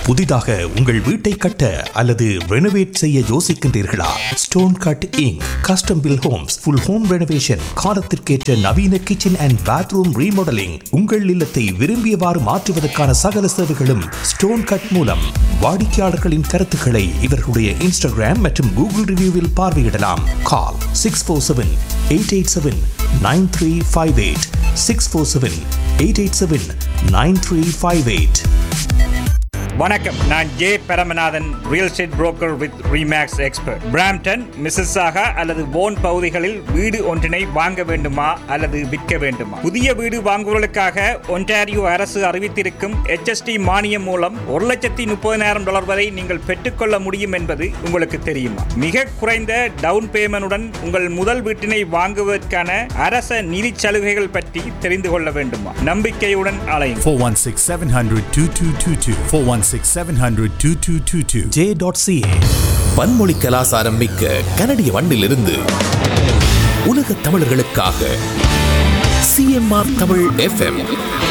புதிதாக உங்கள் வீட்டை கட்ட அல்லது ரெனோவேட் செய்ய யோசிக்கின்றீர்களா stone cut inc custom built homes full home renovation காலத்திற்கேற்ற நவீன கிச்சன் அண்ட் பாத்ரூம் ரீமாடலிங் உங்கள் இல்லத்தை விரும்பியவாறு மாற்றுவதற்கான சகல சேவைகளும் ஸ்டோன் கட் மூலம் வாடிக்கையாளர்களின் கருத்துக்களை இவர்களுடைய இன்ஸ்டாகிராம் மற்றும் கூகுள் ரிவ்யூவில் பார்வையிடலாம் call six four seven eight eight seven nine three five eight six four seven eight eight seven nine three five eight வணக்கம் நான் J Paramanathan real estate broker with Remax expert Brampton Mississauga அல்லது போன் பகுதிகளில் வீடு ஒன்றினை வாங்க வேண்டுமா அல்லது விற்க வேண்டுமா புதிய வீடு வாங்குவதற்காக ஒன்டாரியோ அரசு அறிவித்திருக்கும் HST மானியம் மூலம் ஒரு லட்சத்தி முப்பதினாயிரம் டாலர் வரை நீங்கள் பெற்றுக்கொள்ள முடியும் என்பது உங்களுக்கு தெரியுமா மிக குறைந்த டவுன் பேமெண்டுடன் உங்கள் முதல் வீட்டினை வாங்குவதற்கான அரச நிதி சலுகைகள் பற்றி தெரிந்து கொள்ள வேண்டுமா நம்பிக்கையுடன் அலையும் 416 700 2222. 416 700 2222. ஜே டாட் சிஏ பன்மொழி கலாசாரம் மிக்க கனடிய மண்ணிலிருந்து உலக தமிழர்களுக்காக சிஎம்ஆர் தமிழ் எஃப்எம்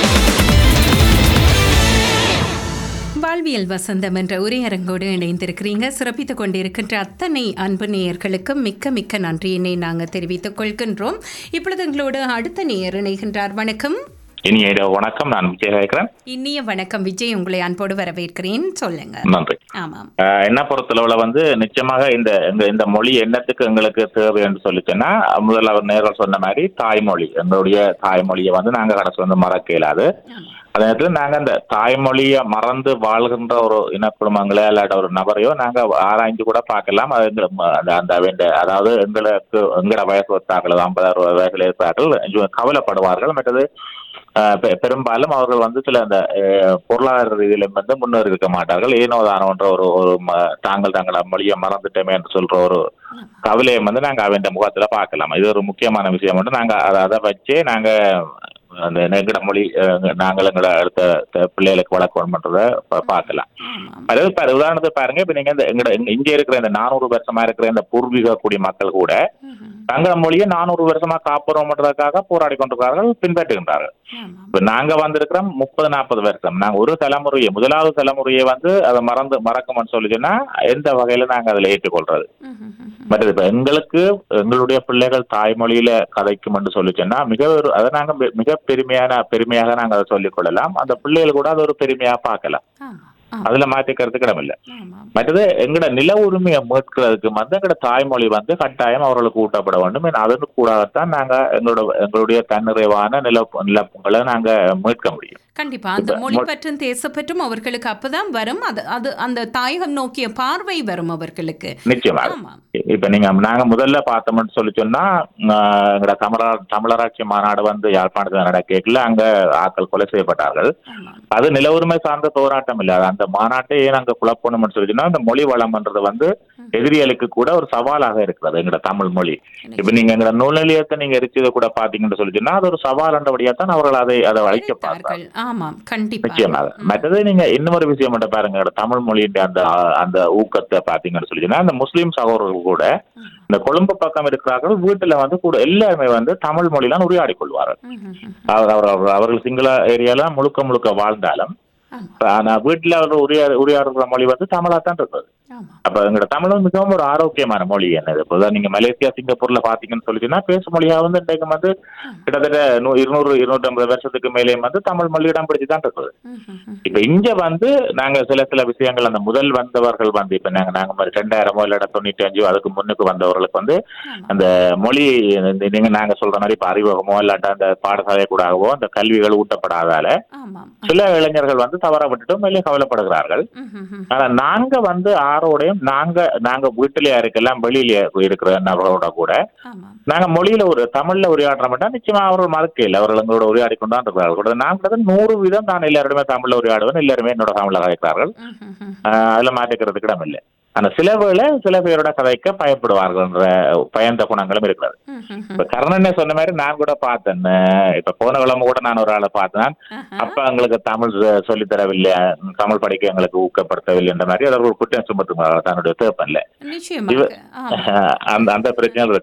வாழ்வியல் வசந்தம் என்ற உரையரங்கோடு இணைந்திருக்கிறீங்க சிறப்பித்துக் கொண்டிருக்கின்ற அத்தனை அன்பு நேயர்களுக்கும் மிக்க மிக்க நன்றியினை நாங்கள் தெரிவித்துக் கொள்கின்றோம் இப்பொழுது எங்களோடு அடுத்த நேயர் இணைகின்றார் வணக்கம் இனிய இரவு வணக்கம் நான் விஜய் கேட்கிறேன் இனிய வணக்கம் விஜய் உங்களை அன்போடு வரவேற்கிறேன் சொல்லுங்க நன்றி ஆமாம் ஆஹ் என்ன பொறுத்தளவுல வந்து நிச்சயமாக இந்த இந்த இந்த மொழி என்னத்துக்கு எங்களுக்கு தேவை என்று சொல்லிச்சுன்னா முதல்ல அவர் நேர்கள் சொன்ன மாதிரி தாய்மொழி எங்களுடைய தாய்மொழியை வந்து நாங்க கடைசி வந்து மறக்க இயலாது அதே நேரத்தில் நாங்க அந்த தாய்மொழியை மறந்து வாழ்கின்ற ஒரு இனக்குடும்பங்களோ இல்லாட்ட ஒரு நபரையோ நாங்க ஆராய்ஞ்சு கூட பார்க்கலாம் அது எங்களை ம- அந்த அந்த வேண்ட அதாவது எங்களுக்கு எங்களோட வயசு ஒத்தாக்கள் ஐம்பது அறுபது வயசுல இருக்கிறார்கள் கொஞ்சம் கவலைப்படுவார்கள் மற்றது ஆஹ் பெ- பெரும்பாலும் அவர்கள் வந்து சில அந்த அஹ், பொருளாதார ரீதியிலும் வந்து முன்னேறி இருக்க மாட்டார்கள் ஏனோ தானோன்ற ஒரு ஒரு ம- தாங்கள் தங்கள மொழியை மறந்துட்டோமே என்று சொல்ற ஒரு கவலையை வந்து நாங்க அவன் முகத்துல பார்க்கலாம் இது ஒரு முக்கியமான விஷயம் வந்து நாங்க அதை அதை வச்சே நாங்க அந்த எங்கட மொழி அஹ், நாங்கள் எங்களோட அடுத்த த- பிள்ளைகளுக்கு வழக்கம் பண்றதை பா- பார்க்கலாம் அதாவது பாரு உதாரணத்துக்கு பாருங்க இப்ப நீங்க இந்த எங்கட இங்க- இங்க இருக்கிற இந்த நானூறு வருஷமா இருக்கிற இந்த பூர்வீக குடி மக்கள் கூட தங்கள் மொழியை நானூறு வருஷமா காப்புறோம்ன்றதுக்காக போராடி கொண்டிருக்கிறார்கள் பின்பற்றுகின்றார்கள் இப்ப நாங்க வந்திருக்கிறோம் முப்பது நாற்பது வருஷம் நாங்க ஒரு தலைமுறையை முதலாவது தலைமுறையை வந்து அதை மறந்து மறக்கணும்னு சொல்லிச்சுன்னா எந்த வகையில நாங்க அதுல ஏற்றுக்கொள்றது பட் இப்ப எங்களுக்கு எங்களுடைய பிள்ளைகள் தாய்மொழியில கதைக்கும் என்று சொல்லிச்சோன்னா மிக ஒரு அதை நாங்க மி- மிக பெருமையான பெருமையாக நாங்க அதை சொல்லிக் கொள்ளலாம் அந்த பிள்ளைகள் கூட அது ஒரு பெருமையா பார்க்கலாம் அதுல மாற்றிக்கிறதுக்கு இடமில்லை மற்றது எங்கட நில உரிமையை மீட்கிறதுக்கு வந்து எங்கட தாய்மொழி வந்து கட்டாயம் அவர்களுக்கு ஊட்டப்பட வேண்டும் ஏன்னா அதற்கு கூடத்தான் நாங்க எங்களோட எங்களுடைய தன்னிறைவான நில நிலங்களை நாங்க மீட்க முடியும் கண்டிப்பா அந்த இப்ப மொழி மொ- பற்றும் தேசப்பற்றும் அவர்களுக்கு அப்பதான் வரும் அது அது அந்த தாயகம் நோக்கிய பார்வை வரும் அவர்களுக்கு நிச்சயமாக ஆமாம் இப்ப நீங்க நாங்க முதல்ல பார்த்தோம்னு சொல்லி சொன்னா ஆஹ், எங்கட தமிழா தமிழராட்சி மாநாடு வந்து யாழ்ப்பாணத்தில் நடக்கல அங்க ஆட்கள் கொலை செய்யப்பட்டார்கள் அது நில உரிமை சார்ந்த போராட்டம் இல்ல அது அந்த மாநாட்டை ஏன் அங்க குழப்பணும்னு சொல்லி சொன்னா அந்த மொழி வளம்ன்றது வந்து எதிரிகளுக்கு கூட ஒரு சவாலாக இருக்கிறது எங்கட தமிழ் மொழி இப்ப நீங்க எங்கட நூல்நிலையத்தை நீங்க எரிச்சதை கூட பாத்தீங்கன்னு சொல்லி சொன்னா அது ஒரு சவால் என்றபடியா தான் அவர்கள் அதை அதை வளைக்க பார்த்தார்கள் இருக்கிறார்கள். ஆமாம் கண்டிப்பா நிச்சயமாக மற்றது நீங்க இன்னொரு விஷயம் மட்டும் பாருங்க எங்கட தமிழ் மொழியின் அந்த அந்த ஊக்கத்தை பாத்தீங்கன்னு சொல்லி சொன்னா அந்த முஸ்லீம் சகோதரர்கள் கூட இந்த கொழும்பு பக்கம் இருக்கிறார்கள் வீட்டுல வந்து கூட எல்லாருமே வந்து தமிழ் மொழியில உரையாடி கொள்வார்கள் அவர் அவர் அவர்- அவர்கள் சிங்கள ஏரியால முழுக்க முழுக்க வாழ்ந்தாலும் ஆனா வீட்டுல அவர்கள் உரையாடு உரையாடுற மொழி வந்து தமிழா தான் இருக்குது அப்ப எங்களோட தமிழும் மிகவும் ஒரு ஆரோக்கியமான மொழி என்னது இப்போதான் நீங்க மலேசியா சிங்கப்பூர்ல பாத்தீங்கன்னு சொல்லிச்சுன்னா பேசும் மொழியா வந்து இன்றைக்கு வந்து கிட்டத்தட்ட நூ- இருநூறு இருநூற்றி ஐம்பது வருஷத்துக்கு மேலே வந்து தமிழ் மொழி இடம் பிடிச்சு தான் இருக்குது இப்ப இங்க வந்து நாங்க சில சில விஷயங்கள் அந்த முதல் வந்தவர்கள் வந்து இப்ப நாங்க நாங்க மாதிரி ரெண்டாயிரமோ இல்ல தொண்ணூற்றி அஞ்சு அதுக்கு முன்னுக்கு வந்தவர்களுக்கு வந்து அந்த மொழி இந்த நீங்க நாங்க சொல்ற மாதிரி இப்ப அறிமுகமோ இல்லாட்ட அந்த பாடசாலை கூடவோ அந்த கல்விகள் ஊட்டப்படாதால சில இளைஞர்கள் வந்து தவற விட்டுட்டு மேலே கவலைப்படுகிறார்கள் ஆனா நாங்க வந்து ஆரோடையும் நாங்க நாங்க வீட்டிலே இருக்கலாம் வெளியில இருக்கிற நபர்களோட கூட நாங்க மொழியில ஒரு தமிழ்ல உரையாடுற மாட்டோம் நிச்சயமா அவர்கள் மறுக்கையில் அவர்கள் எங்களோட உரையாடி கொண்டான் இருக்கிறார்கள் கூட நான் கூட நூறு வீதம் நான் எல்லாருமே தமிழ்ல உரையாடுவேன் எல்லாருமே என்னோட தமிழ்ல கதைக்கிறார்கள் ஆஹ் அதுல மாற்றிக்கிறதுக்கு இடம் இல்லை ஆனா சில வேளை சில பேரோட கதைக்க பயப்படுவார்கள்ன்ற பயந்த குணங்களும் இருக்கிறது இப்ப கர்ணனே சொன்ன மாதிரி நான் கூட பார்த்தேன் அஹ் இப்ப போன கிழமை கூட நான் ஒரு ஆளை பார்த்தேன் அப்ப எங்களுக்கு தமிழ் சொ- சொல்லித் தரவில்லை தமிழ் படிக்க எங்களுக்கு ஊக்கப்படுத்தவில்லை என்ற மாதிரி அவர்கள் குற்றம் சுமத்துவார்கள் தன்னுடைய தேப்பன்ல நிச்சயமாக இவ- அந்த அந்த பிரச்சனை இருக்கிறது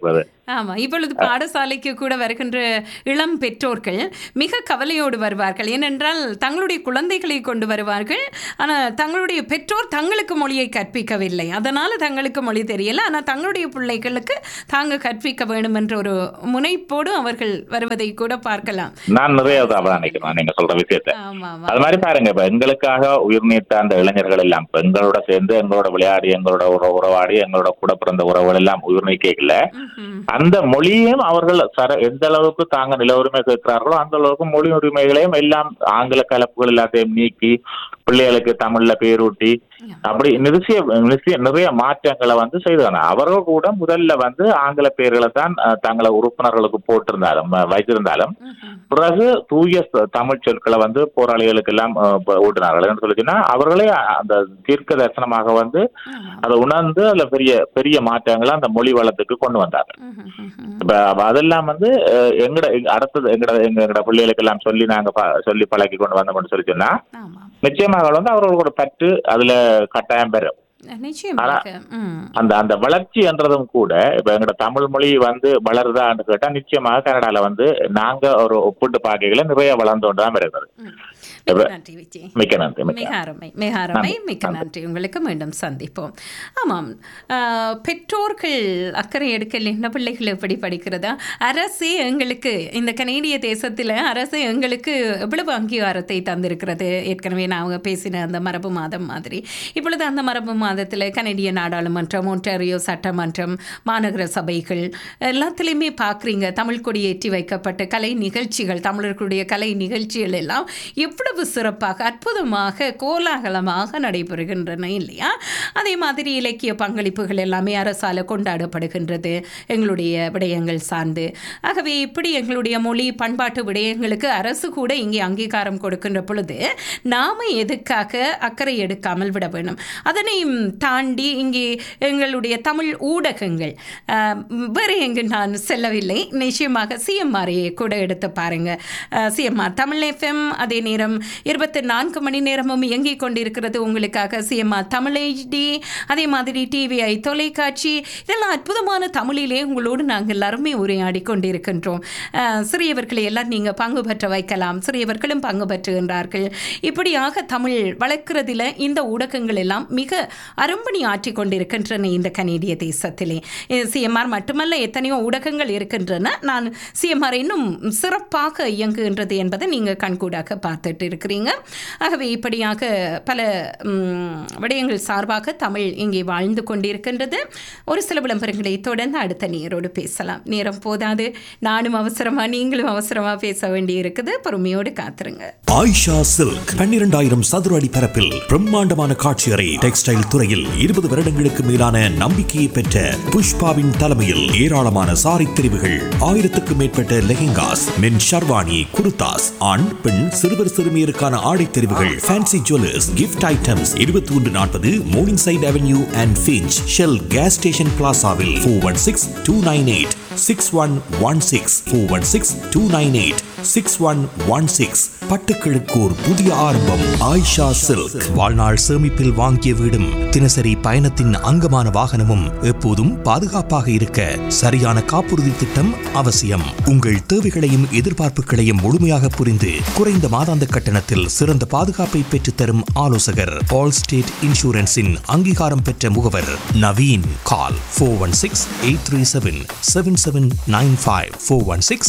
ஆமா இப்பொழுது பாடசாலைக்கு கூட வருகின்ற இளம் பெற்றோர்கள் மிக கவலையோடு வருவார்கள் ஏனென்றால் தங்களுடைய குழந்தைகளை கொண்டு வருவார்கள் ஆனால் தங்களுடைய பெற்றோர் தங்களுக்கு மொழியை கற்பிக்கவில்லை அதனால தங்களுக்கு மொழி தெரியல ஆனால் தங்களுடைய பிள்ளைகளுக்கு தாங்க கற்பிக்க வேண்டும் என்ற ஒரு முனைப்போடு அவர்கள் வருவதை கூட பார்க்கலாம் நான் நிறைய தவறா நினைக்கிறேன் நீங்க சொல்ற விஷயத்த ஆமா ஆமா அது மாதிரி பாருங்க இப்ப எங்களுக்காக உயிர் நீத்த அந்த இளைஞர்கள் எல்லாம் இப்ப எங்களோட சேர்ந்து எங்களோட விளையாடி எங்களோட உற உறவாடி எங்களோட கூட பிறந்த உறவுகள் எல்லாம் உயிர் நீக்கல அந்த மொழியையும் அவர்கள் சர எந்த அளவுக்கு தாங்க நில உரிமை கேட்கிறார்களோ அந்த அளவுக்கு மொழி உரிமைகளையும் எல்லாம் ஆங்கில கலப்புகள் எல்லாத்தையும் நீக்கி பிள்ளைகளுக்கு தமிழ்ல பேரூட்டி அப்படி நிறைய நிறைய நிறைய மாற்றங்களை வந்து செய்தாங்க அவர்கள் கூட முதல்ல வந்து ஆங்கில பெயர்களை தான் அஹ், தங்களை உறுப்பினர்களுக்கு போட்டிருந்தாலும் அஹ், வைத்திருந்தாலும் பிறகு தூய ச- தமிழ் சொற்களை வந்து போராளிகளுக்கு எல்லாம் அஹ், ப- ஊட்டினார்கள் என்று சொல்லிச்சுன்னா அவர்களே அ- அந்த தீர்க்க தரிசனமாக வந்து அதை உணர்ந்து அதுல பெரிய பெரிய மாற்றங்களை அந்த மொழி வளத்துக்கு கொண்டு வந்தாங்க இப்ப அப்ப அதெல்லாம் வந்து அஹ், எங்கட எங்க- அடுத்தது எங்கட எங்க எங்கட பிள்ளைகளுக்கு எல்லாம் சொல்லி நாங்க ப- சொல்லி பழக்கி கொண்டு வந்தோம்னு சொல்லி சொன்னா ஆமா நிச்சயமாக வந்து அவர்களுக்கு ஒரு பற்று அதுல கட்டாயம் பெறும் நிச்சயமாக ம் அந்த அந்த வளர்ச்சி என்றதும் கூட இப்ப எங்கட தமிழ் மொழி வந்து வளருதான்னு கேட்டா நிச்சயமாக கனடால வந்து நாங்க ஒரு ஒப்பிட்டு பார்க்கையில நிறைய வளர்ந்தோண்டு தான் இருக்கிறது மிக்க நன்றி விஜய் மிக்க நன்றி மிக்க மிக அருமை மிக அருமை மிக்க நன்றி உங்களுக்கு மீண்டும் சந்திப்போம் ஆமாம் ஆஹ், பெற்றோர்கள் அக்கறை எடுக்கல என்ன பிள்ளைகள் எப்படி படிக்கிறதா அரசே எங்களுக்கு இந்த கனேடிய தேசத்தில் அரசு எங்களுக்கு எவ்வளவு அங்கீகாரத்தை தந்திருக்கிறது ஏற்கனவே நான் பேசின அந்த மரபு மாதம் மாதிரி இப்பொழுது அந்த மரபு மாதத்தில் கனடிய நாடாளுமன்றம் ஒன்டாரியோ சட்டமன்றம் மாநகர சபைகள் எல்லாத்துலேயுமே பார்க்குறீங்க தமிழ் கொடி ஏற்றி வைக்கப்பட்ட கலை நிகழ்ச்சிகள் தமிழர்களுடைய கலை நிகழ்ச்சிகள் எல்லாம் எவ்வளவு சிறப்பாக அற்புதமாக கோலாகலமாக நடைபெறுகின்றன இல்லையா அதே மாதிரி இலக்கிய பங்களிப்புகள் எல்லாமே அரசால் கொண்டாடப்படுகின்றது எங்களுடைய விடயங்கள் சார்ந்து ஆகவே இப்படி எங்களுடைய மொழி பண்பாட்டு விடயங்களுக்கு அரசு கூட இங்கே அங்கீகாரம் கொடுக்கின்ற பொழுது நாம எதுக்காக அக்கறை எடுக்காமல் விட வேணும் அதனையும் தாண்டி இங்கே எங்களுடைய தமிழ் ஊடகங்கள் ஆஹ், வேறு எங்கு நான் செல்லவில்லை நிச்சயமாக சிஎம்ஆரையே கூட எடுத்து பாருங்க சிஎம்ஆர் தமிழ் எஃப்எம் அதே நேரம் இருபத்தி நான்கு மணி நேரமும் இயங்கிக் கொண்டிருக்கிறது உங்களுக்காக சிஎம்ஆர் தமிழ் ஹெச்டி அதே மாதிரி டிவிஐ தொலைக்காட்சி இதெல்லாம் அற்புதமான தமிழிலே உங்களோடு நாங்கள் எல்லாருமே உரையாடி கொண்டிருக்கின்றோம் ஆஹ், சிறியவர்களை எல்லாம் நீங்கள் பங்கு பெற்ற வைக்கலாம் சிறியவர்களும் பங்கு பெற்றுகின்றார்கள் இப்படியாக தமிழ் வளர்க்கிறதுல இந்த ஊடகங்கள் எல்லாம் மிக அரும்பணி ஆற்றி கொண்டிருக்கின்றன இந்த கனேடிய தேசத்திலே சிஎம்ஆர் மட்டுமல்ல எத்தனையோ ஊடகங்கள் இருக்கின்றன நான் சிஎம்ஆர் இன்னும் சிறப்பாக இயங்குகின்றது என்பதை நீங்கள் கண்கூடாக பார்த்துட்டு இருக்கிறீங்க ஆகவே இப்படியாக பல ம், விடயங்கள் சார்பாக தமிழ் இங்கே வாழ்ந்து கொண்டிருக்கின்றது ஒரு சில விளம்பரங்களை தொடர்ந்து அடுத்த நேரோடு பேசலாம் நேரம் போதாது நானும் அவசரமா நீங்களும் அவசரமா பேச வேண்டி இருக்குது பொறுமையோடு காத்துருங்க ஆயிஷா சில்க் பன்னிரண்டாயிரம் சதுர அடி பரப்பில் பிரம்மாண்டமான காட்சி அறை டெக்ஸ்டைல் துறையில் இருபது வருடங்களுக்கு மேலான நம்பிக்கையை பெற்ற புஷ்பாவின் தலைமையில் ஏராளமான சாரி தெரிவுகள் ஆயிரத்துக்கும் மேற்பட்ட லெஹெங்காஸ் மென் ஷர்வானி குர்தாஸ் ஆண் பெண் சிறுவர் சிறுமியருக்கான ஆடை தெரிவுகள் ஃபேன்சி ஜுவல்லர்ஸ் கிஃப்ட் ஐட்டம்ஸ் இருபத்தி ஒன்று நாற்பது Morningside avenue and Finch Shell gas station பிளாசாவில் four one six two nine eight six one one six four one six two nine eight six one one six பட்டுக்கிழக்கு ஒரு புதிய ஆரம்பம் Ayesha silk வாழ்நாள் சேமிப்பில் வாங்கிய வீடும் தினசரி பயணத்தின் அங்கமான வாகனமும் எப்போதும் பாதுகாப்பாக இருக்க சரியான காப்புறுதி திட்டம் அவசியம் உங்கள் தேவைகளையும் எதிர்பார்ப்புகளையும் முழுமையாக புரிந்து குறைந்த மாதாந்த கட்டணத்தில் சிறந்த பாதுகாப்பை பெற்றுத்தரும் ஆலோசகர் ஆல் ஸ்டேட் இன்சூரன்ஸின் அங்கீகாரம் பெற்ற முகவர் Naveen call four one six eight three seven seven seven nine five four one six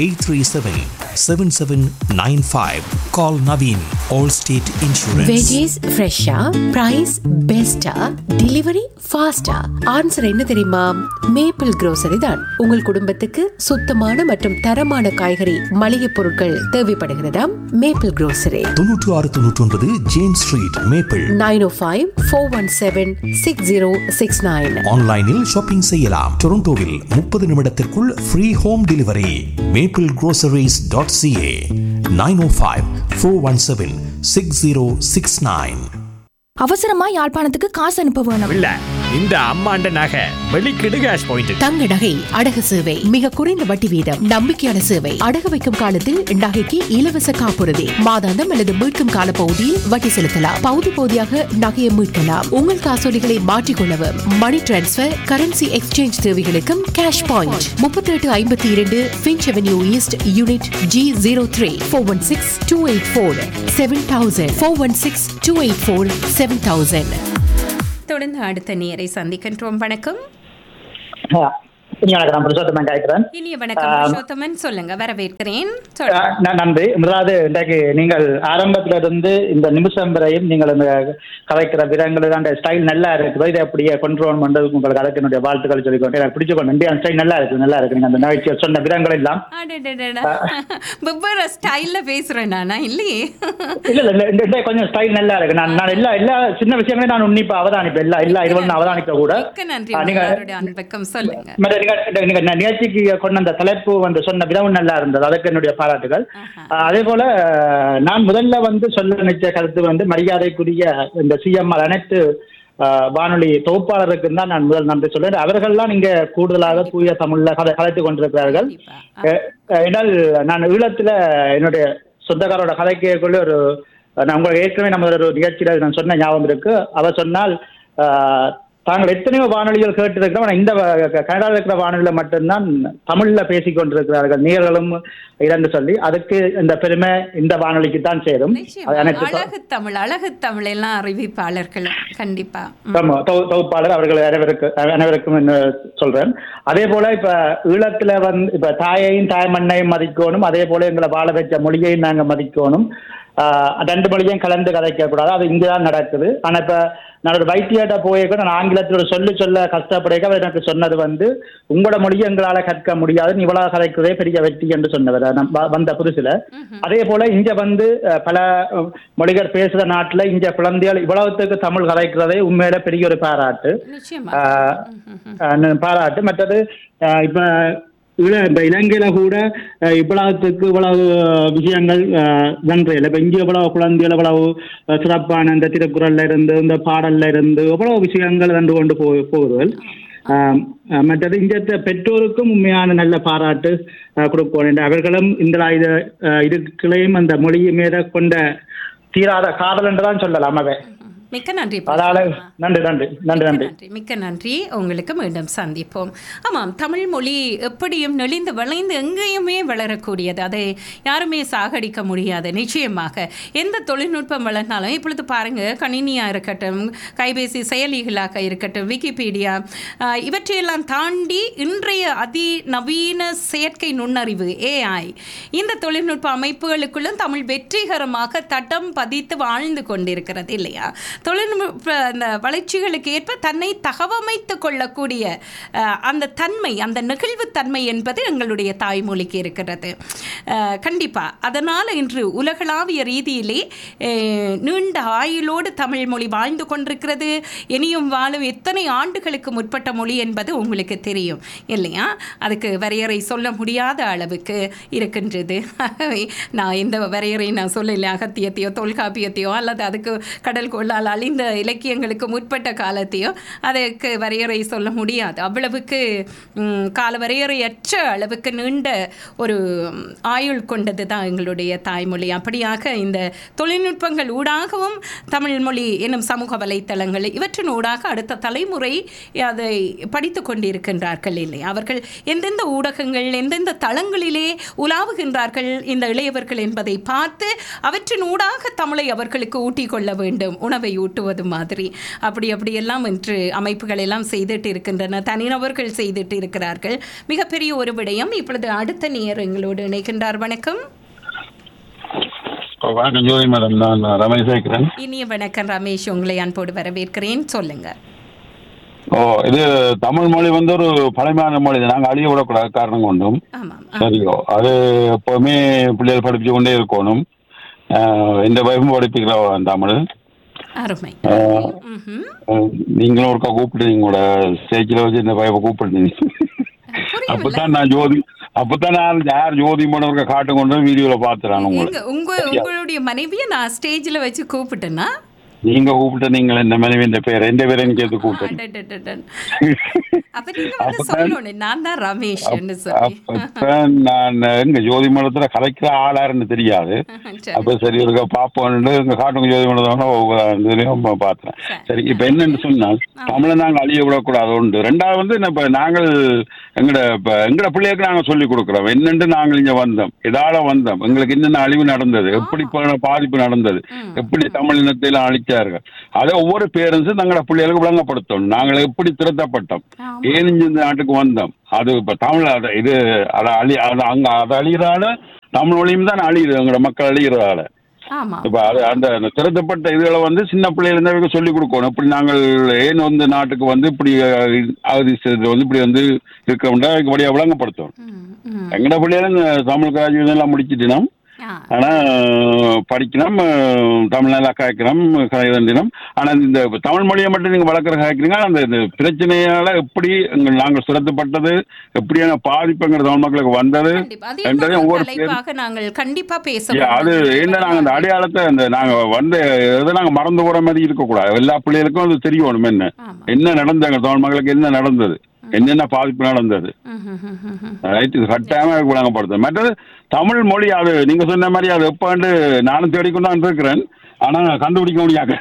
837-7795. Call Naveen, Allstate Insurance. Veggies ஃப்ரெஷ்ஷா பிரைஸ் பெஸ்டா டெலிவரி ஃபாஸ்டா ஆன்சர் என்ன தெரியுமா மேப்பிள் grocery தான் உங்கள் குடும்பத்துக்கு சுத்தமான மற்றும் தரமான காய்கறி மளிகை பொருட்கள் தேவைப்படுகிறதா மேப்பிள் grocery தொன்னூற்று ஆறு தொன்னூற்றி ஒன்பது James street maple nine o five four one seven six zero six nine ஆன்லைனில் ஷாப்பிங் செய்யலாம் டொரண்டோவில் முப்பது நிமிடத்திற்குள் free home delivery maple groceries dot CA nine o five four one seven six zero six nine அவசரமா யாழ்ப்பாணத்துக்கு காசு அனுப்ப வேணும் இல்ல இந்த அம்மாண்ட நகை வெளிக்கிடு கேஷ் பாயிண்ட் தங்க நகை அடகு சேவை மிக குறைந்த வட்டி வீதம் நம்பிக்கையான சேவை அடகு வைக்கும் காலத்தில் நகைக்கு இலவச காப்புறுதி மாதாந்தம் அல்லது மீட்கும் கால பகுதியில் வட்டி செலுத்தலாம் பகுதி பகுதியாக நகையை மீட்கலாம் உங்கள் காசோலிகளை மாற்றிக்கொள்ளவும் மணி டிரான்ஸ்பர் கரன்சி எக்ஸ்சேஞ்ச் தேவைகளுக்கும் கேஷ் பாயிண்ட் முப்பத்தி எட்டு ஐம்பத்தி இரண்டு Finch avenue east unit G zero three four one six two eight four seven thousand four one six two eight four seven thousand தொடர்ந்து அடுத்த நேரை சந்திக்கின்றோம் வணக்கம் இனி வணக்கம் நான் புருஷோத்தமன் காய்க்கிறேன் இனிய வணக்கம் புருஷோத்தமன் சொல்லுங்க வரவேற்கிறேன் சொல்லுங்க நான் நன்றி முதலாவது இன்றைக்கு நீங்கள் ஆரம்பத்துல இருந்து இந்த நிமிஷம் வரையும் நீங்கள் இந்த கதைக்கிற விதங்கள் அந்த ஸ்டைல் நல்லா இருக்குது இதை அப்படியே கொண்டு பண்றதுக்கு உங்களுக்கு அதுக்கு என்னுடைய வாழ்த்துக்கள் சொல்லிக்கொண்டு எனக்கு பிடிச்சு கொண்டு அந்த ஸ்டைல் நல்லா இருக்கு நல்லா இருக்கு நீங்க அந்த நிகழ்ச்சியை சொன்ன விதங்கள் எல்லாம் அடடடடா. வெவ்வேறு ஸ்டைல்ல பேசுறேன் நானா இல்லையே இல்ல இல்ல இல்ல, இந்த இந்த கொஞ்சம் ஸ்டைல் நல்லா இருக்கு நான் நான் எல்லா எல்லா சின்ன விஷயங்களையும் நான் உன்னிப்பா அவதானிப்பேன் எல்லா எல்லா இருவரும் நான் அவதானிக்க கூட மிக்க நன்றி ஆ, நீங்க உங்களுடைய அன்பக்கம் சொல்லுங்க மற்ற நீங்க நீங்க ந- நிகழ்ச்சிக்கு கொண்ட அந்த தலைப்பு வந்து சொன்ன விதமும் நல்லா இருந்தது அதுக்கு என்னுடைய பாராட்டுகள் அஹ், அதே போல அஹ், நான் முதல்ல வந்து சொல்ல நினைச்ச கருத்து வந்து மரியாதைக்குரிய இந்த சிஎம்ஆர் அனைத்து அஹ், வானொலி தொகுப்பாளருக்கு தான் நான் முதல் நன்றி சொல்றேன் அவர்கள்லாம் இங்க கூடுதலாக தூய தமிழ்ல கதை கதைத்து கொண்டிருக்கிறார்கள் அஹ், அஹ், ஏனால் நான் ஈழத்துல என்னுடைய சொந்தக்காரோட கதை கேட்கக்குள்ள ஒரு நான் உங்களுக்கு ஏற்கனவே நம்ம ஒரு நிகழ்ச்சியில நான் சொன்ன ஞாபகம் இருக்கு அவர் சொன்னால் ஆஹ், தாங்கள் எத்தனையோ வானொலிகள் கேட்டிருக்கிறோம் ஆனால் இந்த வ- க- கனடாவில் இருக்கிற வானொலியில மட்டும்தான் தமிழ்ல பேசிக் கொண்டிருக்கிறார்கள் நேர்களும் இரண்டு சொல்லி அதுக்கு இந்த பெருமை இந்த வானொலிக்கு தான் சேரும் அது அனைத்து அழகு தமிழ் அழகு தமிழ் எல்லாம் அறிவிப்பாளர்கள் கண்டிப்பா ம். ஆமா, தொகு- தொகுப்பாளர் அவர்கள் அனைவருக்கு அனைவருக்கும் என்ன சொல்றேன் அதே போல இப்ப ஈழத்துல வந்து இப்ப தாயையும் தாய் மண்ணையும் மதிக்கணும் அதே போல எங்களை வாழ வச்ச மொழியையும் நாங்க மதிக்கணும் ஆஹ் ரெண்டு மொழியும் கலந்து கதைக்க கூடாது அது இங்கதான் நடக்குது ஆனா இப்ப நான் ஒரு வைத்தியாட்ட போயிருக்க நான் ஆங்கிலத்தில் ஒரு சொல்லு சொல்ல கஷ்டப்படைக்க அவர் எனக்கு சொன்னது வந்து உங்களோட மொழியை எங்களால கற்க முடியாது நீ இவ்வளவு கதைக்கிறதே பெரிய வெற்றி என்று சொன்னவர் நான் வ- வந்த புதுசுல அதே போல இங்க வந்து அஹ், பல அஹ், மொழிகள் பேசுற நாட்டுல இங்க குழந்தைகள் இவ்வளவுத்துக்கு தமிழ் கதைக்கிறதே உண்மையில பெரிய ஒரு பாராட்டு நிச்சயமா ஆஹ், ஆஹ், பாராட்டு மற்றது ஆஹ், இப்ப இள இந்த இலங்கையில கூட அஹ், இவ்வளவுத்துக்கு இவ்வளவு விஷயங்கள் நன்றியில் இப்ப இங்க இவ்வளவு குழந்தைகள் இவ்வளவு அஹ், சிறப்பான இந்த திருக்குறள்ல இருந்து இந்த பாடல்ல இருந்து எவ்வளவு விஷயங்கள் கண்டு கொண்டு போ போகுதுகள் ஆஹ், அஹ், மற்றது இங்க இருக்க பெற்றோருக்கும் உண்மையான நல்ல பாராட்டு அஹ், கொடுக்கணும் என்று அவர்களும் இந்த இது இதுக்களையும் அந்த மொழியை மீத கொண்ட தீராத காதல் என்று தான் சொல்லலாம் அவன் மிக்க நன்றி அதனால நன்றி நன்றி நன்றி நன்றி நன்றி மிக்க நன்றி உங்களுக்கு மீண்டும் சந்திப்போம் ஆமாம் தமிழ் மொழி எப்படியும் நெளிந்து வளைந்து எங்கேயுமே வளரக்கூடியது அதை யாருமே சாகடிக்க முடியாது நிச்சயமாக எந்த தொழில்நுட்பம் வளர்ந்தாலும் இப்பொழுது பாருங்க கணினியாக இருக்கட்டும் கைபேசி செயலிகளாக இருக்கட்டும் விக்கிபீடியா ஆஹ், இவற்றையெல்லாம் தாண்டி இன்றைய அதிநவீன செயற்கை நுண்ணறிவு ஏஐ இந்த தொழில்நுட்ப அமைப்புகளுக்குள்ளும் தமிழ் வெற்றிகரமாக தடம் பதித்து வாழ்ந்து கொண்டிருக்கிறது இல்லையா தொழில்நுட்ப அந்த வளர்ச்சிகளுக்கு ஏற்ப தன்னை தகவமைத்து கொள்ளக்கூடிய அஹ், அந்த தன்மை அந்த நெகிழ்வுத்தன்மை என்பது எங்களுடைய தாய்மொழிக்கு இருக்கிறது அஹ், கண்டிப்பா அதனால் இன்று உலகளாவிய ரீதியிலே அஹ், நீண்ட ஆயுளோடு தமிழ் மொழி வாழ்ந்து கொண்டிருக்கிறது இனியும் வாழும் எத்தனை ஆண்டுகளுக்கு முற்பட்ட மொழி என்பது உங்களுக்கு தெரியும் இல்லையா அதுக்கு வரையறை சொல்ல முடியாத அளவுக்கு இருக்கின்றது ஆகவே நான் எந்த வரையறை நான் சொல்லலை அகத்தியத்தையோ தொல்காப்பியத்தையோ அல்லது அதுக்கு கடல் கொள்ளால் அழிந்த இலக்கியங்களுக்கு முற்பட்ட காலத்தையோ அதற்கு வரையறை சொல்ல முடியாது அவ்வளவுக்கு ம், கால வரையறையற்ற அளவுக்கு நீண்ட ஒரு ம், ஆயுள் கொண்டது தான் எங்களுடைய தாய்மொழி அப்படியாக இந்த தொழில்நுட்பங்கள் ஊடாகவும் தமிழ் மொழி என்னும் சமூக வலைத்தளங்கள் இவற்றின் ஊடாக அடுத்த தலைமுறை அதை படித்து கொண்டிருக்கின்றார்கள் இல்லை அவர்கள் எந்தெந்த ஊடகங்கள் எந்தெந்த தளங்களிலே உலாவுகின்றார்கள் இந்த இளையவர்கள் என்பதை பார்த்து அவற்றின் ஊடாக தமிழை அவர்களுக்கு ஊட்டிக் கொள்ள வேண்டும் உணவை ஊட்டுவது மாதிரி அப்படி அப்படியெல்லாம் இன்று அமைப்புகள் எல்லாம் செய்துட்டு இருக்கின்றன தனிநபர்கள் செய்துட்டு இருக்கிறார்கள் மிகப்பெரிய ஒரு விடயம் இப்பொழுது அடுத்த நேர் எங்களோடு இணைக்கின்றார் வணக்கம் வணக்கம் ஜோதி மேடம் நான் ரமேஷ் சேர்க்கிறேன் இனிய வணக்கம் ரமேஷ் உங்களை அன்போடு வரவேற்கிறேன் சொல்லுங்க ஓ இது தமிழ் மொழி வந்து ஒரு பழமையான மொழி நாங்கள் அழிய விடக்கூடாது காரணம் கொண்டும் சரியோ அது எப்போவுமே பிள்ளைகள் படிச்சு கொண்டே இருக்கணும் ஆஹ் இந்த வயசும் படிப்பிக்கிறோம் தமிழ் அருமை ஆஹ் ஆஹ் நீங்களும் ஒருக்கா கூப்பிட்டு உங்களோட ஸ்டேஜில் வச்சு இந்த பையனை கூப்பிடுறீங்க அப்பதான் நான் ஜோதி அப்பதான் நான் யார் ஜோதி மேடம் ஒருக்கா காட்டு கொண்டு வீடியோவில் பார்த்துறான் உங்களை எங்க உங்க உங்களுடைய மனைவியை நான் ஸ்டேஜில் வச்சு கூப்பிட்டேன்னா நீங்க கூப்பிட்ட நீங்கள் என்ன மனைவி இந்த பேர் எந்த பேரையும் சேர்த்து கூப்பிட்டேன் அடடடடன். அப்ப நீங்க வந்து சொல்லணும் நான் தான் ரமேஷ்ன்னு சொல்லி அப்பதான் நான் எங்க ஜோதி மடத்துல கலைக்கிற ஆளாருன்னு தெரியாது சரி. அப்ப சரி இருக்க பாப்போம்னு இங்க காட்டுங்க ஜோதி மடத்தோட பார்த்தேன் சரி இப்ப என்னன்னு சொன்னால் தமிழை நாங்க அழிய விடக்கூடாது உண்டு ரெண்டாவது வந்து இப்ப நாங்கள் எங்கட இப்ப எங்கட பிள்ளைகளுக்கு நாங்க சொல்லி கொடுக்குறோம் என்னன்னு நாங்கள் இங்க வந்தோம் இதால வந்தோம் எங்களுக்கு என்னென்ன அழிவு நடந்தது எப்படி பா- பாதிப்பு நடந்தது எப்படி தமிழ் இனத்தையும் அழிச்சார்கள் அதை ஒவ்வொரு பேரண்ட்ஸும் தங்களோட பிள்ளைகளுக்கு விளங்கப்படுத்தணும் நாங்கள் எப்படி திருத்தப்பட்டோம் ஏன் இங்க இந்த நாட்டுக்கு வந்தோம் அது இப்ப தமிழ் அதை இது அதை அழி அதை அங்க அதை அழிகிறால தமிழ் மொழியும் தான் அழியுது எங்களோட மக்கள் அழிகிறதால ஆமா இப்ப அது அந்த அந்த திருத்தப்பட்ட இதுகளை வந்து சின்ன பிள்ளையில இருந்தே சொல்லிக் கொடுக்கணும் இப்படி நாங்கள் ஏன் வந்து நாட்டுக்கு வந்து இப்படி அஹ், அகதி செய்தது வந்து இப்படி வந்து இருக்கோம்னா வழியா விளங்கப்படுத்தணும் எங்கட பிள்ளையில இந்த தமிழ் கிராஜுவேஷன் எல்லாம் முடிச்சிட்டினோம் ஆனா அஹ், படிக்கணும் அஹ், தமிழ் நல்லா காய்க்கணும் கலைதண்டினம் ஆனா இந்த தமிழ் மொழியை மட்டும் நீங்க வளர்க்குற காய்க்கிறீங்க ஆனா அந்த இந்த பிரச்சனையால எப்படி எங்கள் நாங்கள் சிரத்தப்பட்டது எப்படியான பாதிப்புங்கிற தமிழ் மக்களுக்கு வந்தது அது என்றதையும் ஒவ்வொரு பேரும் தலைப்பாக நாங்கள் கண்டிப்பா பேச Yeah, அது என்ன நாங்க அந்த அடையாளத்தை அந்த நாங்க வந்து இதை நாங்க மறந்து போற மாதிரி இருக்கக்கூடாது எல்லா பிள்ளைகளுக்கும் அது தெரியணும் என்ன என்ன நடந்தது எங்க தமிழ் மக்களுக்கு என்ன நடந்தது என்னென்ன பாதிப்பு நடந்தது ரைட் இது கட்டாயமா வழங்கப்படுது மற்றது தமிழ் மொழி அது நீங்க சொன்ன மாதிரி அது எப்ப நானும் தேடிக்கொண்டு தான் இருக்கிறேன் ஆனா கண்டுபிடிக்க முடியாது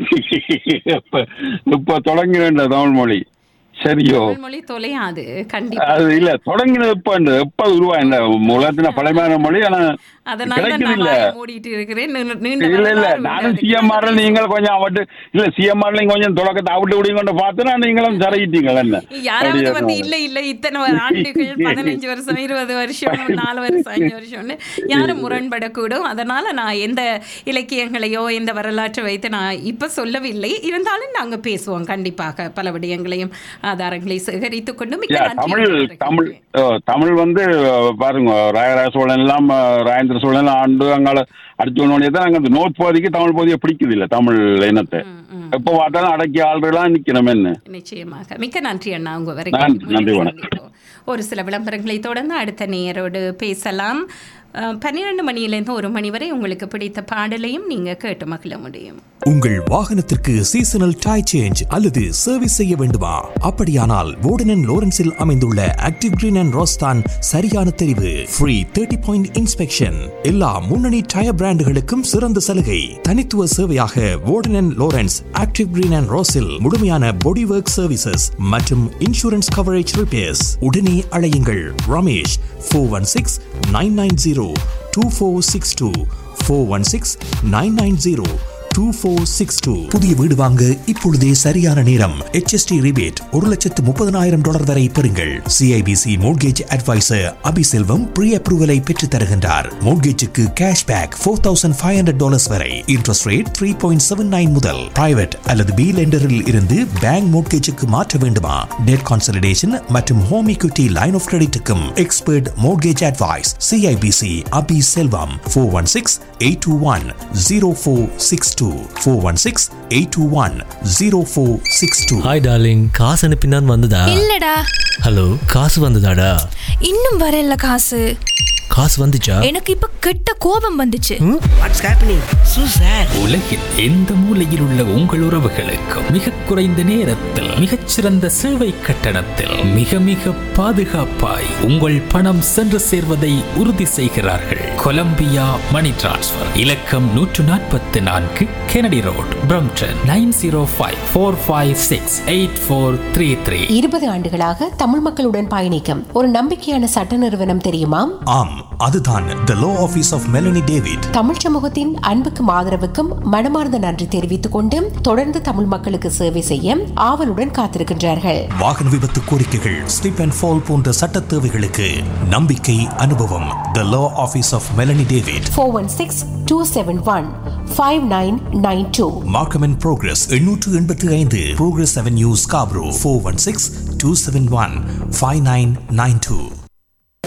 இப்ப இப்ப தொடங்கின தமிழ் மொழி சரியோ மொழி தொலையாது கண்டிப்பா அது இல்ல தொடங்கினது எப்ப எப்ப உருவாங்க உலகத்துல பழமையான மொழி ஆனா அதனால தான் கிடைக்குது நான் இல்ல வாயை மூடிட்டு இருக்கிறேன் நீண்ட- நீண்ட இல்ல இல்ல வரலாறு நானும் உண்டு. சிஎம்ஆர் நீங்கள் கொஞ்சம் அவட்டு இல்ல சிஎம்ஆர் கொஞ்சம் தொடக்கத்தை அவிட்டு விடுங்க கொண்டு பார்த்து நீங்களும் சரகிட்டீங்க என்ன யாராவது அப்படியே வந்து தான். இல்ல இல்ல இத்தனை ஆண்டுகள் பதினஞ்சு வருஷம் இருபது வருஷம் நாலு வருஷம் அஞ்சு வருஷம்னு யாரும் முரண்படக்கூடும் அதனால நான் எந்த இலக்கியங்களையோ எந்த வரலாற்றை வைத்து நான் இப்ப சொல்லவில்லை இருந்தாலும் நாங்க பேசுவோம் கண்டிப்பாக பல விடயங்களையும் ஆதாரங்களை சேகரித்துக் கொண்டு மிக்க Yeah, நன்றி தமிழ் தமிழ் ஓ, தமிழ் வந்து அஹ், பாருங்க ராயராஜ சோழன் எல்லாம் அஹ், ராஜேந்திர சோழன் எல்லாம் ஆண்டு அங்கால அடிச்சு உடனே தான் நாங்க அந்த நோட் பகுதிக்கு தமிழ் பகுதியை பிடிக்குது இல்ல தமிழ் இனத்தை எப்போ பார்த்தாலும் அடக்கி ஆள்றலாம் நிக்கணும் என்ன நிச்சயமாக மிக்க நன்றி அண்ணா உங்க நன்றி, வரைக்கும் நன்றி வணக்கம் ஒரு சில விளம்பரங்களை தொடர்ந்து அடுத்த நேரோடு பேசலாம் அஹ், பன்னிரண்டு மணியிலிருந்து ஒரு மணி வரை உங்களுக்கு பிடித்த பாடலையும் நீங்க கேட்டு மகிழ முடியும் உங்கள் வாகனத்திற்கு சீசனல் டை சேஞ்ச் அல்லது சர்வீஸ் செய்ய வேண்டுமா அப்படியானால் வோர்டன் லோரன்ஸில் அமைந்துள்ள ஆக்டிவ் கிரீன் அண்ட் ரோஸ்தான் சரியான தெரிவு ஃப்ரீ தேர்ட்டி பாயிண்ட் இன்ஸ்பெக்ஷன் எல்லா முன்னணி டயர் பிராண்டுகளுக்கும் சிறந்த சலுகை தனித்துவ சேவையாக Warden Lawrence active green and ரோஸில் முழுமையான பாடி ஒர்க் சர்வீசஸ் மற்றும் இன்சூரன்ஸ் கவரேஜ் ரிப்பேர்ஸ் உடனே அழையுங்கள் Ramesh four one six nine nine zero two four six two four one six nine nine zero two four six two புதிய வீடு வாங்க இப்பொழுதே சரியான நேரம் HST ரிபேட் ஒரு லட்சத்து முப்பதனாயிரம் டாலர் வரை பெறுங்கள் CIBC mortgage advisor Abiselvam pre அப்ரூவலை பெற்று தருகின்றார் மோட்கேஜுக்கு cash back four thousand five hundred dollars வரை interest rate three point seven nine முதல் பிரைவேட் அல்லது பி லெண்டரில் இருந்து பேங்க் மோட்கேஜுக்கு மாற்ற வேண்டுமா டெட் கான்சல்டேஷன் மற்றும் ஹோம் equity லைன் ஆஃப் கிரெடிட்டுக்கும் expert mortgage advice CIBC Abi Selvam four one six eight two one zero four six two four one six eight two one zero four six two hi darling காசு அனுப்பினான் வந்ததா இல்லடா hello காசு வந்ததாடா இன்னும் வரல காசு காசு வந்துச்சா எனக்கு இப்ப கெட்ட கோபம் வந்துச்சு வாட்ஸ் ஹேப்பனிங் சூ சார் உலகில் எந்த மூலையில் உள்ள உங்கள் உறவுகளுக்கு மிக குறைந்த நேரத்தில் மிகச்சிறந்த சேவை கட்டணத்தில் மிக மிக பாதுகாப்பாய் உங்கள் பணம் சென்று சேர்வதை உறுதி செய்கிறார்கள் கொலம்பியா மணி டிரான்ஸ்ஃபர் இலக்கம் நூற்று நாற்பத்தி நான்கு Kennedy road Brampton nine zero five four five six eight four three three இருபது ஆண்டுகளாக தமிழ் மக்களுடன் பயணிக்கும் ஒரு நம்பிக்கையான சட்ட நிறுவனம் தெரியுமா ஆம் அதுதான் the law office of Melanie David தமிழ் சமூகத்தின் அன்புக்கும் ஆதரவுக்கும் மனமார்ந்த நன்றி தெரிவித்துக் கொண்டு தொடர்ந்து தமிழ் மக்களுக்கு சேவை செய்ய ஆவலுடன் காத்திருக்கின்றார்கள் வாகன விபத்து கோரிக்கைகள் ஸ்லிப் அண்ட் ஃபால் போன்ற சட்ட தேவைகளுக்கு நம்பிக்கை அனுபவம் the law office of Melanie David four one six two seven one five nine nine two Markham and Progress எண்ணூற்று எண்பத்தி ஐந்து Progress avenue Scarborough four one six two seven one five nine nine two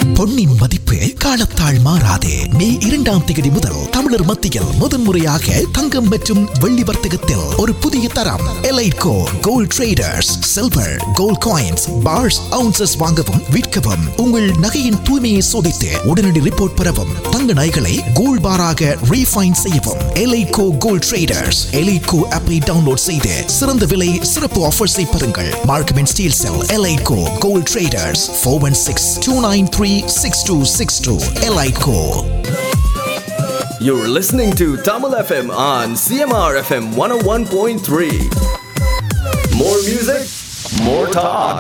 பொன்னின் மதிப்பு காலத்தால் மாறாதே மே இரண்டாம் தேதி முதல் தமிழர் மத்தியில் முதன்முறையாக தங்கம் மற்றும் வெள்ளி வர்த்தகத்தில் ஒரு புதிய தரம் Eliteco gold traders silver gold coins bars ounces வாங்கவும் விற்கவும் உங்கள் நகையின் தூய்மையை சோதித்து உடனடி ரிப்போர்ட் பெறவும் தங்க நகைகளை கோல்ட் பாராக ரீஃபைன் செய்யவும் எலைட்கோ கோல்ட் ட்ரேடர்ஸ் எலைட்கோ ஆப்பை டவுன்லோட் செய்து சிறந்த விலை சிறப்பு ஆஃபர்ஸை பெறுங்கள் Markham and Steeles Eliteco gold traders four one six two nine three six two six two Eliteco You're listening to Tamil FM on CMR FM 101.3. More music, more talk.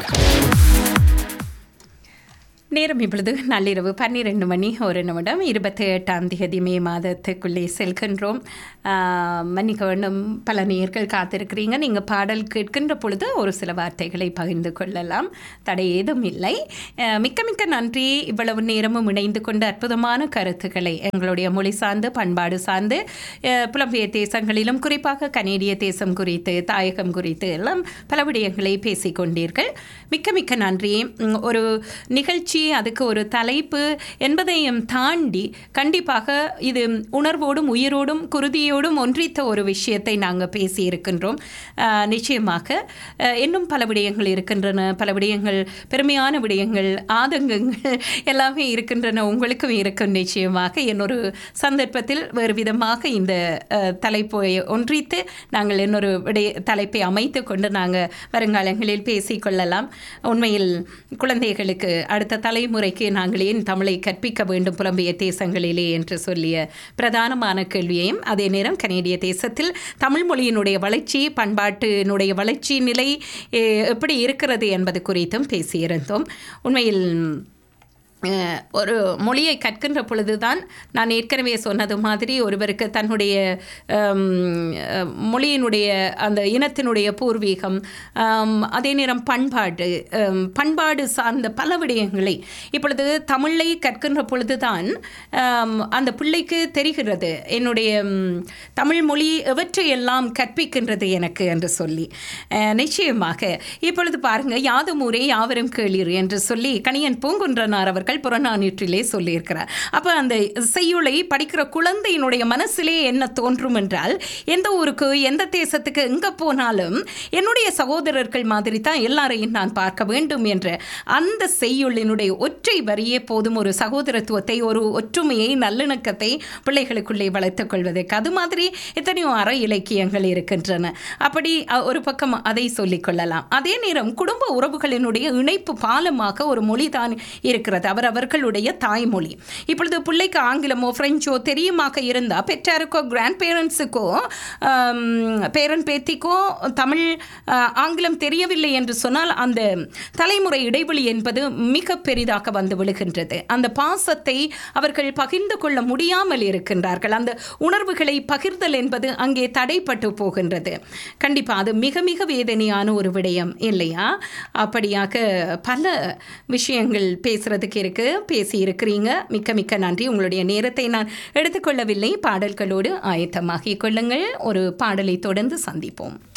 நேரம் இப்பொழுது நள்ளிரவு பன்னிரெண்டு மணி ஒரு நிமிடம் இருபத்தி எட்டாம் தேதி மே மாதத்துக்குள்ளே செல்கின்றோம் ஆஹ், மன்னிக்க வேண்டும் பல நேர்கள் காத்திருக்கிறீங்க நீங்கள் பாடல் கேட்கின்ற பொழுது ஒரு சில வார்த்தைகளை பகிர்ந்து கொள்ளலாம் தடை ஏதும் இல்லை ஆஹ், மிக்க மிக்க நன்றி இவ்வளவு நேரமும் இணைந்து கொண்ட அற்புதமான கருத்துக்களை எங்களுடைய மொழி சார்ந்து பண்பாடு சார்ந்து ஆஹ், புலம்பெயர் தேசங்களிலும் குறிப்பாக கனேடிய தேசம் குறித்து தாயகம் குறித்து எல்லாம் பல விடயங்களை பேசிக்கொண்டீர்கள் மிக்க மிக்க நன்றி உம், ஒரு நிகழ்ச்சி அதுக்கு ஒரு தலைப்பு என்பதையும் தாண்டி கண்டிப்பாக இது உணர்வோடும் உயிரோடும் குருதியோடும் ஒன்றித்த ஒரு விஷயத்தை நாங்கள் பேசியிருக்கின்றோம் ஆஹ், நிச்சயமாக ஆஹ், இன்னும் பல விடயங்கள் இருக்கின்றன பல விடயங்கள் பெருமையான விடயங்கள் ஆதங்கங்கள் எல்லாமே இருக்கின்றன உங்களுக்கும் இருக்கும் நிச்சயமாக இன்னொரு சந்தர்ப்பத்தில் வேறு விதமாக இந்த ஆஹ், தலைப்பை ஒன்றித்து நாங்கள் இன்னொரு விடய தலைப்பை அமைத்து கொண்டு நாங்கள் வருங்காலங்களில் பேசிக்கொள்ளலாம் உண்மையில் குழந்தைகளுக்கு அடுத்த தலைமுறைக்கு நாங்கள் ஏன் தமிழை கற்பிக்க வேண்டும் புலம்பெயர் தேசங்களிலே என்று சொல்லிய பிரதானமான கேள்வியையும் அதே நேரம் கனேடிய தேசத்தில் தமிழ் மொழியினுடைய வளர்ச்சி பண்பாட்டினுடைய வளர்ச்சி நிலை eh, எப்படி இருக்கிறது என்பது குறித்தும் பேசியிருந்தோம் உண்மையில் அஹ், ஒரு மொழியை கற்கின்ற பொழுதுதான் நான் ஏற்கனவே சொன்னது மாதிரி ஒருவருக்கு தன்னுடைய ஹம், அஹ், மொழியினுடைய அந்த இனத்தினுடைய பூர்வீகம் ஆம், அதே நேரம் பண்பாடு ஹம், பண்பாடு சார்ந்த பல விடயங்களை இப்பொழுது தமிழை கற்கின்ற பொழுதுதான் ஆம், அந்த பிள்ளைக்கு தெரிகிறது என்னுடைய ம், தமிழ் மொழி எவற்றையெல்லாம் கற்பிக்கின்றது எனக்கு என்று சொல்லி அஹ், நிச்சயமாக இப்பொழுது பாருங்க யாதும் ஊரே யாவரும் கேளீர் என்று சொல்லி கணியன் பூங்குன்றனார் அவர்கள் புறநானூற்றிலே சொல்லியிருக்கிறார் அப்போ அந்த செய்யுளை படிக்கிற குழந்தையினுடைய மனசிலே என்ன தோன்றும் என்றால் எந்த ஊருக்கு எந்த தேசத்துக்கு எங்கே போனாலும் என்னுடைய சகோதரர்கள் மாதிரி தான் எல்லாரையும் நான் பார்க்க வேண்டும் என்ற அந்த செய்யுளினுடைய ஒற்றை வரியே போதும் ஒரு சகோதரத்துவத்தை ஒரு ஒற்றுமையை நல்லிணக்கத்தை பிள்ளைகளுக்குள்ளே வளர்த்துக் கொள்வதற்கு அது மாதிரி எத்தனையோ அற இலக்கியங்கள் இருக்கின்றன அப்படி அ, ஒரு பக்கம் அதை சொல்லிக் கொள்ளலாம் அதே நேரம் குடும்ப உறவுகளினுடைய இணைப்பு பாலமாக ஒரு மொழி தான் இருக்கிறது அவர் அவர்களுடைய தாய்மொழி இப்பொழுது பிள்ளைக்கு ஆங்கிலமோ பிரெஞ்சோ தெரியுமாக இருந்தால் பெற்றாருக்கோ கிராண்ட் பேரண்ட்ஸுக்கோ பேரன் பேத்திக்கோ தமிழ் ஆ, ஆங்கிலம் தெரியவில்லை என்று சொன்னால் அந்த தலைமுறை இடைவெளி என்பது மிக பெரிதாக வந்து விழுகின்றது அந்த பாசத்தை அவர்கள் பகிர்ந்து கொள்ள முடியாமல் இருக்கின்றார்கள் அந்த உணர்வுகளை பகிர்தல் என்பது அங்கே தடைப்பட்டு போகின்றது கண்டிப்பாக அது மிக மிக வேதனையான ஒரு விடயம் இல்லையா அப்படியாக பல விஷயங்கள் பேசுறதுக்கு இருக்கு பேசி இருக்கிறீங்க மிக்க மிக்க நன்றி உங்களுடைய நேரத்தை நான் எடுத்துக்கொள்ளவில்லை பாடல்களோடு ஆயத்தமாகிக் கொள்ளுங்கள் ஒரு பாடலை தொடர்ந்து சந்திப்போம்